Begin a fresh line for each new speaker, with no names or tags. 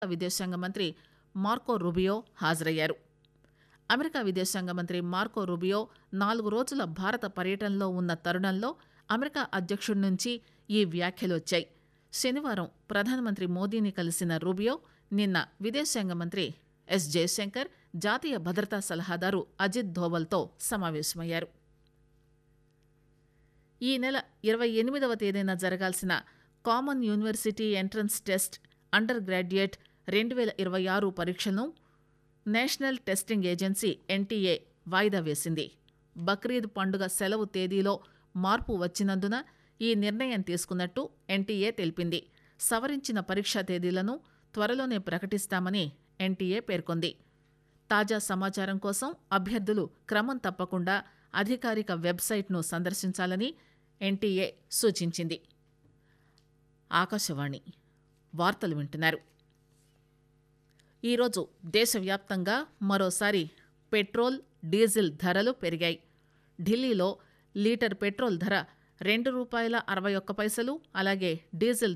విదేశాంగ మంత్రి Marco Rubio హాజరయ్యారు అమెరికా విదేశాంగ మంత్రి మార్కో రూబియో నాలుగు రోజుల భారత పర్యటనలో ఉన్న తరుణంలో అమెరికా అధ్యక్షుడి నుంచి ఈ వ్యాఖ్యలొచ్చాయి శనివారం ప్రధానమంత్రి మోదీని కలిసిన రూబియో నిన్న విదేశాంగ మంత్రి ఎస్ జయశంకర్ జాతీయ భద్రతా సలహాదారు అజిత్ ధోవల్తో సమావేశమయ్యారు ఈ నెల ఇరవై ఎనిమిదవ తేదీన జరగాల్సిన common university entrance test undergraduate రెండు వేల ఇరవై ఆరు పరీక్షను నేషనల్ టెస్టింగ్ ఏజెన్సీ ఎన్టీఏ వాయిదా వేసింది బక్రీద్ పండుగ సెలవు తేదీలో మార్పు వచ్చినందున ఈ నిర్ణయం తీసుకున్నట్టు ఎన్టీఏ తెలిపింది సవరించిన పరీక్షా తేదీలను త్వరలోనే ప్రకటిస్తామని ఎన్టీఏ పేర్కొంది తాజా సమాచారం కోసం అభ్యర్థులు క్రమం తప్పకుండా అధికారిక వెబ్సైట్ను సందర్శించాలని ఎన్టీఏ సూచించింది ఆకాశవాణి వార్తలు వింటున్నారు ఈరోజు దేశవ్యాప్తంగా మరోసారి పెట్రోల్ డీజిల్ ధరలు పెరిగాయి ఢిల్లీలో లీటర్ పెట్రోల్ ధర రెండు రూపాయల అరవై ఒక్క పైసలు అలాగే డీజిల్